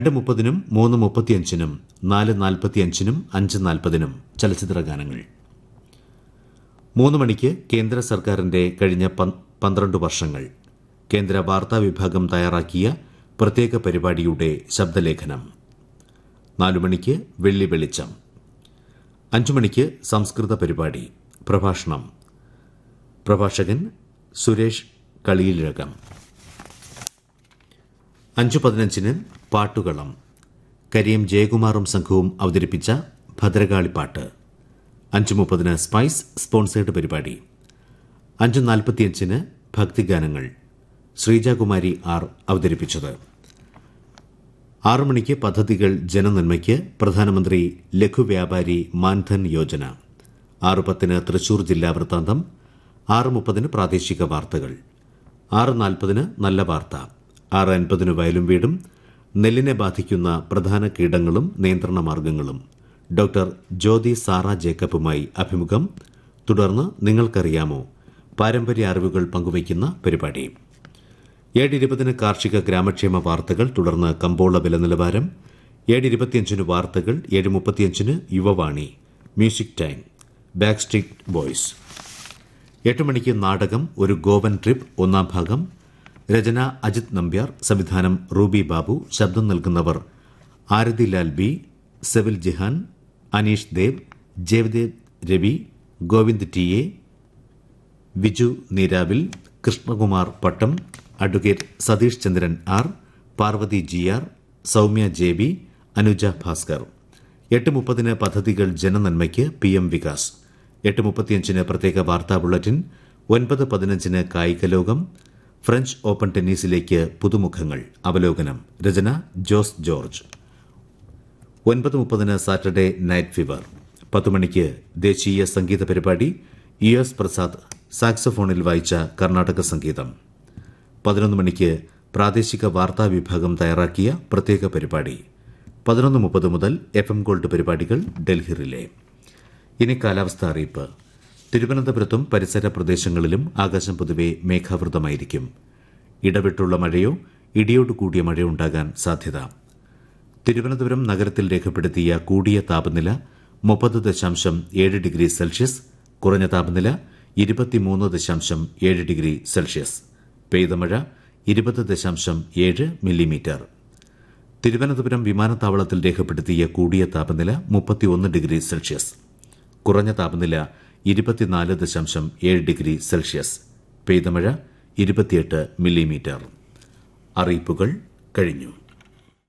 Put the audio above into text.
രണ്ട് മുപ്പതിനും മൂന്ന് മുപ്പത്തിയഞ്ചിനും നാല് നാൽപ്പത്തിയഞ്ചിനും അഞ്ച് നാൽപ്പതിനും ചലച്ചിത്ര ഗാനങ്ങൾ മൂന്ന് മണിക്ക് കേന്ദ്ര സർക്കാരിന്റെ കഴിഞ്ഞ പൻ- പന്ത്രണ്ട് വർഷങ്ങൾ കേന്ദ്ര വാർത്താ വിഭാഗം തയ്യാറാക്കിയ പ്രത്യേക പരിപാടിയുടെ ശബ്ദലേഖനം നാലു മണിക്ക് വെള്ളി വെളിച്ചം അഞ്ചു മണിക്ക് സംസ്കൃത പരിപാടി പ്രഭാഷണം പ്രഭാഷകൻ സുരേഷ് കളിയിലകം അഞ്ചു പതിനഞ്ചിന് പാട്ടുകളം കരീം ജയകുമാറും സംഘവും അവതരിപ്പിച്ച ഭദ്രകാളിപ്പാട്ട് അഞ്ചു മുപ്പതിന് സ്പൈസ് സ്പോൺസേഡ് പരിപാടി അഞ്ചു നാൽപ്പത്തിയഞ്ചിന് ഭക്തിഗാനങ്ങൾ ശ്രീജകുമാരി ആർ അവതരിപ്പിച്ചത് ആറു മണിക്ക് പദ്ധതികൾ ജനനന്മയ്ക്ക് പ്രധാനമന്ത്രി ലഘുവ്യാപാരി മാൻധൻ യോജന ആറ് പത്തിന് തൃശൂർ ജില്ലാ വൃത്താന്തം ആറ് മുപ്പതിന് പ്രാദേശിക വാർത്തകൾ ആറ് നാൽപ്പതിന് നല്ല വാർത്ത ആറ് അൻപതിന് വയലും വീടും നെല്ലിനെ ബാധിക്കുന്ന പ്രധാന കീടങ്ങളും നിയന്ത്രണ മാർഗങ്ങളും ഡോക്ടർ ജ്യോതി സാറ ജേക്കബുമായി അഭിമുഖം തുടർന്ന് നിങ്ങൾക്കറിയാമോ പാരമ്പര്യ അറിവുകൾ പങ്കുവയ്ക്കുന്ന പരിപാടി ഏഴ് ഇരുപതിന് കാർഷിക ഗ്രാമക്ഷേമ വാർത്തകൾ തുടർന്ന് കമ്പോള വില നിലവാരം ഏഴ് ഇരുപത്തിയഞ്ചിന് വാർത്തകൾ ഏഴ് മുപ്പത്തിയഞ്ചിന് Yuvavani music time Backstreet Boys എട്ട് മണിക്ക് നാടകം ഒരു ഗോവൻ ട്രിപ്പ് ഒന്നാം ഭാഗം രചന അജിത് നമ്പ്യാർ സംവിധാനം റൂബി ബാബു ശബ്ദം നൽകുന്നവർ ആരതിലാൽ ബി സെവിൽ Jihan Aneesh Dev Jayadev Ravi Govind T A Viju Neeravil Krishnakumar Pattom advocate Satheesh Chandran R Parvathy G R Soumya J B Anuja Bhaskar എട്ട് മുപ്പതിന് പദ്ധതികൾ ജനനന്മയ്ക്ക് പി എം വികാസ് എട്ട് മുപ്പത്തിയഞ്ചിന് പ്രത്യേക വാർത്താ ബുള്ളറ്റിൻ ഒൻപത് പതിനഞ്ചിന് കായിക ലോകം ഫ്രഞ്ച് ഓപ്പൺ ടെന്നീസിലേക്ക് പുതുമുഖങ്ങൾ അവലോകനം രചന ജോസ് ജോർജ് ഒൻപത് മുപ്പതിന് സാറ്റർഡേ നൈറ്റ് ഫീവർ പത്ത് മണിക്ക് ദേശീയ സംഗീത പരിപാടി ഇ എസ് പ്രസാദ് സാക്സഫോണിൽ വായിച്ച കർണാടക സംഗീതം പതിനൊന്ന് മണിക്ക് പ്രാദേശിക വാർത്താ വിഭാഗം തയ്യാറാക്കിയ പ്രത്യേക പരിപാടി പതിനൊന്ന് മുപ്പത് മുതൽ എഫ് എം ഗോൾഡ് പരിപാടികൾ ഡൽഹി റിലേ ഇനി കാലാവസ്ഥ അറിയിപ്പ് തിരുവനന്തപുരത്തും പരിസര പ്രദേശങ്ങളിലും ആകാശം പൊതുവെ മേഘാവൃതമായിരിക്കും ഇടവിട്ടുള്ള മഴയോ ഇടിയോട് കൂടിയ മഴയോ ഉണ്ടാകാൻ സാധ്യത തിരുവനന്തപുരം നഗരത്തിൽ രേഖപ്പെടുത്തിയ കൂടിയ താപനില മുപ്പത് ദശാംശം ഏഴ് ഡിഗ്രി സെൽഷ്യസ് കുറഞ്ഞ താപനില ഇരുപത്തിമൂന്ന് ദശാംശം ഏഴ് ഡിഗ്രി സെൽഷ്യസ് പെയ്ത മഴ ഇരുപത് ദശാംശം ഏഴ് മില്ലിമീറ്റർ തിരുവനന്തപുരം വിമാനത്താവളത്തിൽ രേഖപ്പെടുത്തിയ കൂടിയ താപനില മുപ്പത്തിയൊന്ന് ഡിഗ്രി സെൽഷ്യസ് കുറഞ്ഞ താപനില ഇരുപത്തിനാല് ദശാംശം ഏഴ് ഡിഗ്രി സെൽഷ്യസ് പെയ്ത മഴ ഇരുപത്തിയെട്ട് മില്ലിമീറ്റർ അറിയിപ്പുകൾ കഴിഞ്ഞു